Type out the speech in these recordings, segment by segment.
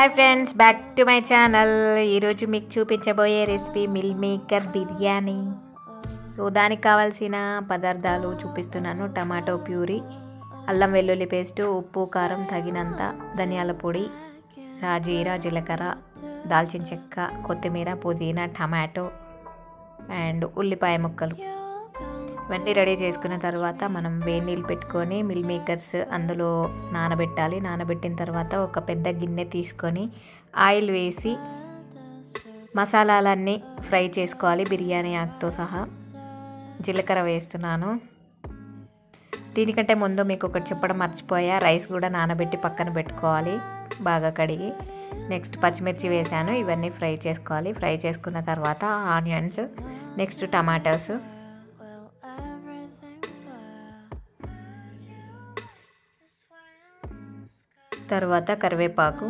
hi friends back to my channel ఈరోజు మీకు చూపించబోయే recipe meal maker biryani so దానికి కావాల్సిన పదార్థాలు చూపిస్తున్నాను టమాటో ప్యూరీ అల్లం వెల్లుల్లి పేస్టు ఉప్పు కారం తగినంత ధనియాల పొడి సాజీరా జీలకర్ర దాల్చిన చెక్క కొత్తిమీర పుదీనా టమాటో అండ్ ఉల్లిపాయ ముక్కలు ఇవన్నీ రెడీ చేసుకున్న తర్వాత మనం వేడి నీళ్ళు పెట్టుకొని మిల్ మేకర్స్ అందులో నానబెట్టాలి నానబెట్టిన తర్వాత ఒక పెద్ద గిన్నె తీసుకొని ఆయిల్ వేసి మసాలాలన్నీ ఫ్రై చేసుకోవాలి బిర్యానీ ఆకుతో సహా జీలకర్ర వేస్తున్నాను దీనికంటే ముందు మీకు ఒకటి చెప్పడం మర్చిపోయా రైస్ కూడా నానబెట్టి పక్కన పెట్టుకోవాలి బాగా కడిగి నెక్స్ట్ పచ్చిమిర్చి వేసాను ఇవన్నీ ఫ్రై చేసుకోవాలి ఫ్రై చేసుకున్న తర్వాత ఆనియన్స్ నెక్స్ట్ టమాటోస్ తర్వాత కరివేపాకు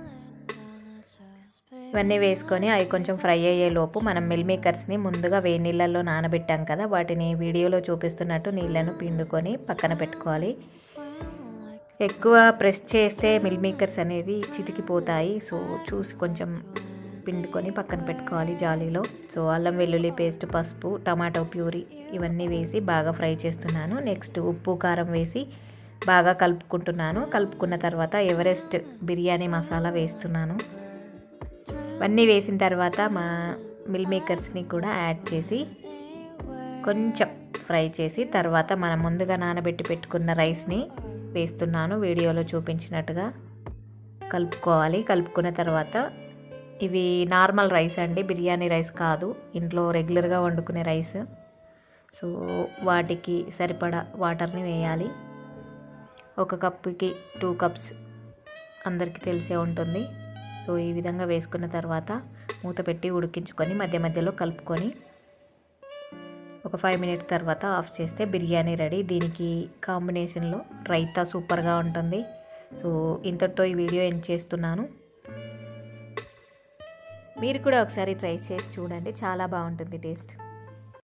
ఇవన్నీ వేసుకొని అవి కొంచెం ఫ్రై అయ్యే లోపు మనం మిల్ మేకర్స్ని ముందుగా వేడి నీళ్ళల్లో నానబెట్టాం కదా వాటిని వీడియోలో చూపిస్తున్నట్టు నీళ్ళను పిండుకొని పక్కన పెట్టుకోవాలి ఎక్కువ ప్రెస్ చేస్తే మిల్ మేకర్స్ అనేది చితికిపోతాయి సో చూసి కొంచెం పిండుకొని పక్కన పెట్టుకోవాలి జాలీలో సో అల్లం వెల్లుల్లి పేస్ట్ పసుపు టమాటో ప్యూరీ ఇవన్నీ వేసి బాగా ఫ్రై చేస్తున్నాను నెక్స్ట్ ఉప్పు కారం వేసి బాగా కలుపుకుంటున్నాను కలుపుకున్న తర్వాత ఎవరెస్ట్ బిర్యానీ మసాలా వేస్తున్నాను ఇవన్నీ వేసిన తర్వాత మా మిల్ మేకర్స్ని కూడా యాడ్ చేసి కొంచెం ఫ్రై చేసి తర్వాత మనం ముందుగా నానబెట్టి పెట్టుకున్న రైస్ని వేస్తున్నాను వీడియోలో చూపించినట్టుగా కలుపుకోవాలి కలుపుకున్న తర్వాత ఇవి నార్మల్ రైస్ అండి బిర్యానీ రైస్ కాదు ఇంట్లో రెగ్యులర్గా వండుకునే రైస్ సో వాటికి సరిపడా వాటర్ని వేయాలి ఒక కప్పుకి టూ కప్స్ అందరికీ తెలిసే ఉంటుంది సో ఈ విధంగా వేసుకున్న తర్వాత మూత పెట్టి ఉడికించుకొని మధ్య మధ్యలో కలుపుకొని ఒక ఫైవ్ మినిట్స్ తర్వాత ఆఫ్ చేస్తే బిర్యానీ రెడీ దీనికి కాంబినేషన్లో రైతా సూపర్గా ఉంటుంది సో ఇంతటితో ఈ వీడియో ఎండ్ చేస్తున్నాను మీరు కూడా ఒకసారి ట్రై చేసి చూడండి చాలా బాగుంటుంది టేస్ట్